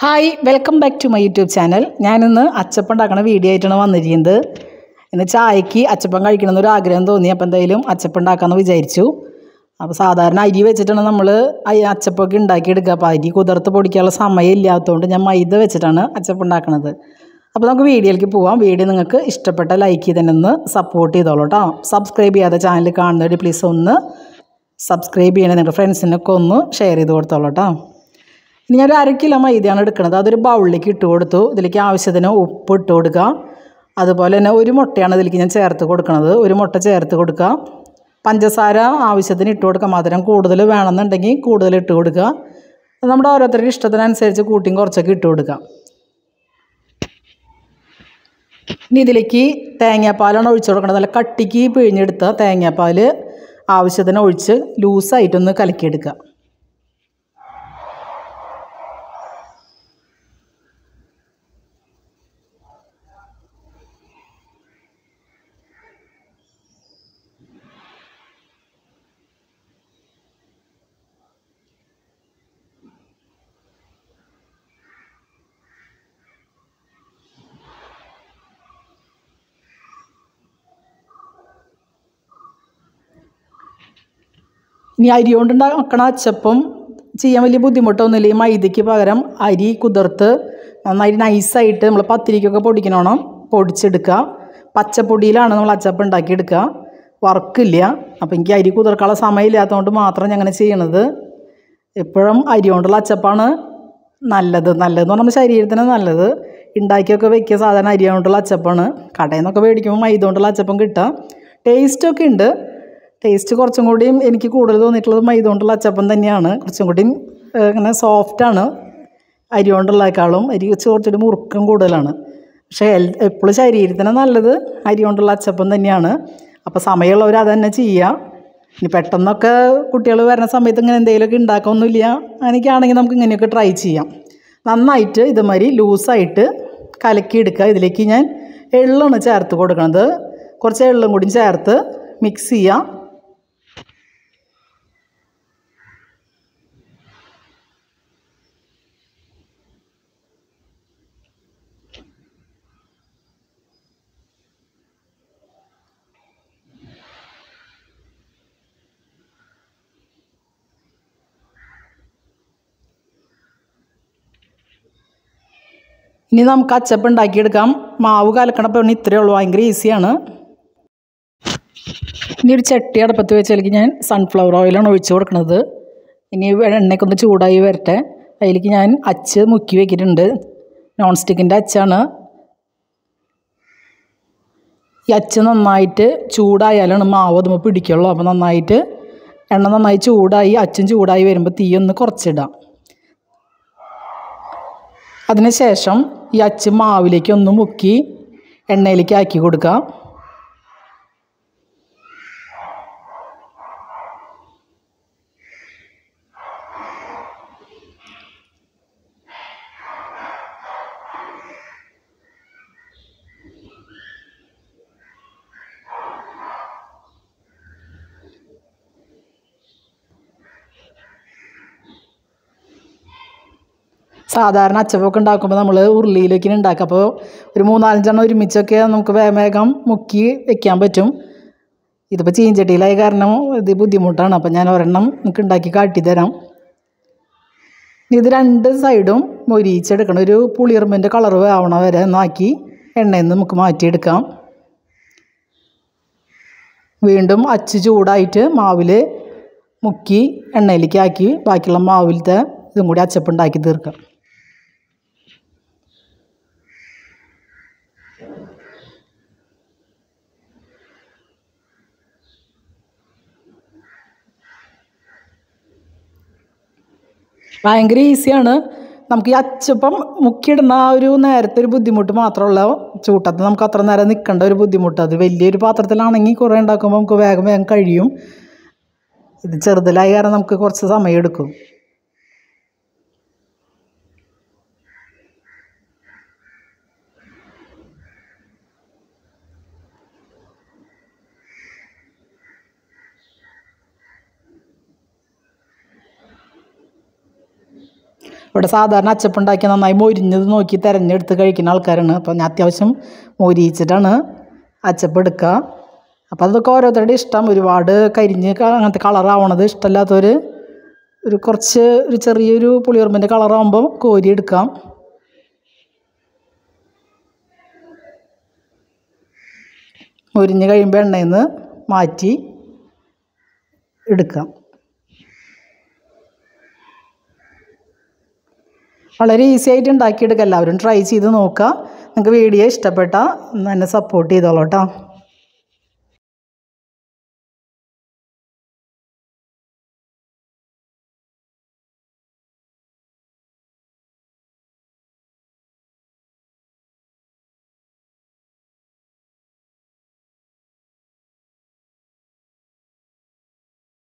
hi welcome back to my YouTube channel ഞാനിന്ന് അച്ചപ്പം ഉണ്ടാക്കണ വീഡിയോ ആയിട്ടാണ് വന്നിരിക്കുന്നത് ഇന്ന് ചായക്ക് അച്ചപ്പം കഴിക്കണമെന്ന് ഒരു ആഗ്രഹം തോന്നി അപ്പോൾ എന്തായാലും അച്ചപ്പം ഉണ്ടാക്കാമെന്ന് വിചാരിച്ചു അപ്പോൾ സാധാരണ അരി വെച്ചിട്ടാണ് നമ്മൾ അച്ചപ്പമൊക്കെ ഉണ്ടാക്കിയെടുക്കുക അപ്പോൾ അരി കുതിർത്ത് പൊടിക്കാനുള്ള സമയം ഇല്ലാത്തതുകൊണ്ട് ഞാൻ മൈദ വെച്ചിട്ടാണ് അച്ചപ്പം ഉണ്ടാക്കുന്നത് അപ്പോൾ നമുക്ക് വീഡിയോയിലേക്ക് പോവാം വീഡിയോ നിങ്ങൾക്ക് ഇഷ്ടപ്പെട്ട ലൈക്ക് ചെയ്ത് തന്നെ ഒന്ന് സപ്പോർട്ട് ചെയ്തോളൂ കേട്ടോ സബ്സ്ക്രൈബ് ചെയ്യാതെ ചാനൽ കാണുന്നവർ പ്ലീസ് ഒന്ന് സബ്സ്ക്രൈബ് ചെയ്യണേ നിങ്ങളുടെ ഫ്രണ്ട്സിനൊക്കെ ഒന്ന് ഷെയർ ചെയ്ത് കൊടുത്തോളൂ കേട്ടോ ഇനി ഞാനൊരു അര കിലോ മൈദയാണ് എടുക്കുന്നത് അതൊരു ബൗളിലേക്ക് ഇട്ട് കൊടുത്തു ഇതിലേക്ക് ആവശ്യത്തിന് ഉപ്പ് ഇട്ട് കൊടുക്കുക അതുപോലെ തന്നെ ഒരു മുട്ടയാണ് ഇതിലേക്ക് ഞാൻ ചേർത്ത് കൊടുക്കുന്നത് ഒരു മുട്ട ചേർത്ത് കൊടുക്കുക പഞ്ചസാര ആവശ്യത്തിന് ഇട്ട് കൊടുക്കുക മധുരം കൂടുതൽ വേണമെന്നുണ്ടെങ്കിൽ കൂടുതൽ ഇട്ട് കൊടുക്കുക അത് നമ്മുടെ ഓരോരുത്തരുടെ ഇഷ്ടത്തിനനുസരിച്ച് കൂട്ടിയും കുറച്ചൊക്കെ ഇട്ട് കൊടുക്കുക ഇനി ഇതിലേക്ക് തേങ്ങാപ്പാലാണ് ഒഴിച്ചു കൊടുക്കുന്നത് നല്ല കട്ടിക്ക് പിഴിഞ്ഞെടുത്ത തേങ്ങാപ്പാൽ ആവശ്യത്തിന് ഒഴിച്ച് ലൂസായിട്ടൊന്ന് കലക്കിയെടുക്കുക ഇനി അരി കൊണ്ട് ഉണ്ടാക്കണ അച്ചപ്പം ചെയ്യാൻ വലിയ ബുദ്ധിമുട്ടൊന്നുമില്ല ഈ മൈദയ്ക്ക് പകരം അരി കുതിർത്ത് നന്നായി നൈസായിട്ട് നമ്മൾ പത്തിരിക്കൊക്കെ പൊടിക്കണോണം പൊടിച്ചെടുക്കുക പച്ചപ്പൊടിയിലാണ് നമ്മൾ അച്ചപ്പം ഉണ്ടാക്കിയെടുക്കുക വർക്കില്ല അപ്പോൾ എനിക്ക് അരി കുതിർക്കാനുള്ള സമയമില്ലാത്തതുകൊണ്ട് മാത്രം ഞാൻ അങ്ങനെ ചെയ്യണത് എപ്പോഴും അരി കൊണ്ടുള്ള അച്ചപ്പാണ് നല്ലത് നല്ലതെന്ന് പറഞ്ഞാൽ ശരീരത്തിന് നല്ലത് ഉണ്ടാക്കിയൊക്കെ വെക്കുക സാധാരണ അരി കൊണ്ടുള്ള അച്ചപ്പാണ് കടയിൽ നിന്നൊക്കെ മേടിക്കുമ്പോൾ മൈദ കൊണ്ടുള്ള അച്ചപ്പം കിട്ടുക ടേസ്റ്റൊക്കെ ഉണ്ട് ടേസ്റ്റ് കുറച്ചും കൂടിയും എനിക്ക് കൂടുതൽ തോന്നിയിട്ടുള്ളത് മൈദ കൊണ്ടുള്ള അച്ചപ്പം തന്നെയാണ് കുറച്ചും കൂടിയും ഏഹ്, ഇങ്ങനെ സോഫ്റ്റാണ് അരി കൊണ്ടുള്ളതിനേക്കാളും അരി വെച്ച് കുറച്ചുകൂടി മുറുക്കം കൂടുതലാണ് പക്ഷേ എപ്പോഴും ശരീരത്തിന് നല്ലത് അരി കൊണ്ടുള്ള അച്ചപ്പം തന്നെയാണ് അപ്പോൾ സമയമുള്ളവർ അത് തന്നെ ചെയ്യുക ഇനി പെട്ടെന്നൊക്കെ കുട്ടികൾ വരുന്ന സമയത്ത് ഇങ്ങനെ എന്തെങ്കിലുമൊക്കെ ഉണ്ടാക്കാമൊന്നുമില്ല അങ്ങനെയൊക്കെയാണെങ്കിൽ നമുക്ക് ഇങ്ങനെയൊക്കെ ട്രൈ ചെയ്യാം നന്നായിട്ട് ഇതുമാതിരി ലൂസായിട്ട് കലക്കിയെടുക്കുക ഇതിലേക്ക് ഞാൻ എള്ളാണ് ചേർത്ത് കൊടുക്കുന്നത് കുറച്ച് എള്ളും കൂടി ചേർത്ത് മിക്സ് ചെയ്യുക ഇനി നമുക്ക് അച്ചപ്പം ഉണ്ടാക്കിയെടുക്കാം മാവ് കലക്കണ പണി ഇത്രയേ ഉള്ളൂ ഭയങ്കര ഈസിയാണ് ഇനി ഒരു ചട്ടി അടുപ്പത്ത് വെച്ചതിലേക്ക് ഞാൻ സൺഫ്ലവർ ഓയിലാണ് ഒഴിച്ചു കൊടുക്കുന്നത് ഇനി എണ്ണയൊക്കെ ഒന്ന് ചൂടായി വരട്ടെ അതിലേക്ക് ഞാൻ അച്ച് മുക്കി വെക്കിയിട്ടുണ്ട് നോൺ സ്റ്റിക്കിൻ്റെ അച്ചാണ് ഈ അച്ച് നന്നായിട്ട് ചൂടായാലാണ് മാവ് അതുമ്പോൾ പിടിക്കുള്ളൂ അപ്പോൾ നന്നായിട്ട് എണ്ണ നന്നായി ചൂടായി അച്ചും ചൂടായി വരുമ്പോൾ തീ ഒന്ന് കുറച്ചിടാം അതിനുശേഷം ഈ അച്ച് മാവിലേക്ക് ഒന്ന് മുക്കി എണ്ണയിലേക്ക് ആക്കി കൊടുക്കുക സാധാരണ അച്ചപ്പൊക്കെ ഉണ്ടാക്കുമ്പോൾ നമ്മൾ ഉരുളിയിലേക്ക് ഉണ്ടാക്കുക അപ്പോൾ ഒരു മൂന്നാലഞ്ചെണ്ണം ഒരുമിച്ചൊക്കെ നമുക്ക് വേഗം വേഗം മുക്കി വെക്കാൻ പറ്റും ഇതിപ്പോൾ ചീഞ്ചട്ടിയിലായ കാരണം ഇത് ബുദ്ധിമുട്ടാണ് അപ്പോൾ ഞാൻ ഒരെണ്ണം നിങ്ങൾക്ക് ഉണ്ടാക്കി കാട്ടിത്തരാം ഇത് രണ്ട് സൈഡും മൊരിയിച്ചെടുക്കണം ഒരു പുളിയറുമ്പിൻ്റെ കളർ ആവണ വരെ ഒന്നാക്കി എണ്ണയിൽ നിന്ന് നമുക്ക് മാറ്റിയെടുക്കാം വീണ്ടും അച്ച് ചൂടായിട്ട് മാവിൽ മുക്കി എണ്ണയിലേക്ക് ആക്കി ബാക്കിയുള്ള മാവിലത്തെ ഇതും കൂടി അച്ചപ്പുണ്ടാക്കി തീർക്കാം ഭയങ്കര ഈസിയാണ് നമുക്ക് ഈ അച്ചപ്പം മുക്കിയിടുന്ന ആ ഒരു നേരത്തെ ഒരു ബുദ്ധിമുട്ട് മാത്രമുള്ള ചൂട്ടത്ത് നമുക്ക് അത്ര നേരം നിൽക്കേണ്ട ഒരു ബുദ്ധിമുട്ട് അത് വലിയൊരു പാത്രത്തിലാണെങ്കിൽ കുറേ ഉണ്ടാക്കുമ്പോൾ നമുക്ക് വേഗം വേഗം കഴിയും ഇത് ചെറുതിലായ കാരണം നമുക്ക് കുറച്ച് സമയം എടുക്കും ഇവിടെ സാധാരണ അച്ചപ്പുണ്ടാക്കി നന്നായി മൊരിഞ്ഞത് നോക്കി തിരഞ്ഞെടുത്ത് കഴിക്കുന്ന ആൾക്കാരാണ് അപ്പോൾ ഞാൻ അത്യാവശ്യം മൊരിയിച്ചിട്ടാണ് അച്ചപ്പം എടുക്കുക അപ്പോൾ അതൊക്കെ ഓരോരുത്തരുടെ ഇഷ്ടം ഒരുപാട് കരിഞ്ഞ് ക- അങ്ങനത്തെ കളറാവണത് ഇഷ്ടമല്ലാത്തവർ ഒരു കുറച്ച് ഒരു ചെറിയൊരു പുളിയുറുമ്പിൻ്റെ കളറാകുമ്പോൾ കോരി എടുക്കാം മൊരിഞ്ഞ് കഴിയുമ്പോൾ എണ്ണയിൽ നിന്ന് മാറ്റി എടുക്കാം വളരെ ഈസി ആയിട്ട് ഉണ്ടാക്കിയെടുക്കുക എല്ലാവരും ട്രൈ ചെയ്ത് നോക്കുക നിങ്ങൾക്ക് വീഡിയോ ഇഷ്ടപ്പെട്ടാൽ എന്നെ സപ്പോർട്ട് ചെയ്തോളൂ കേട്ടോ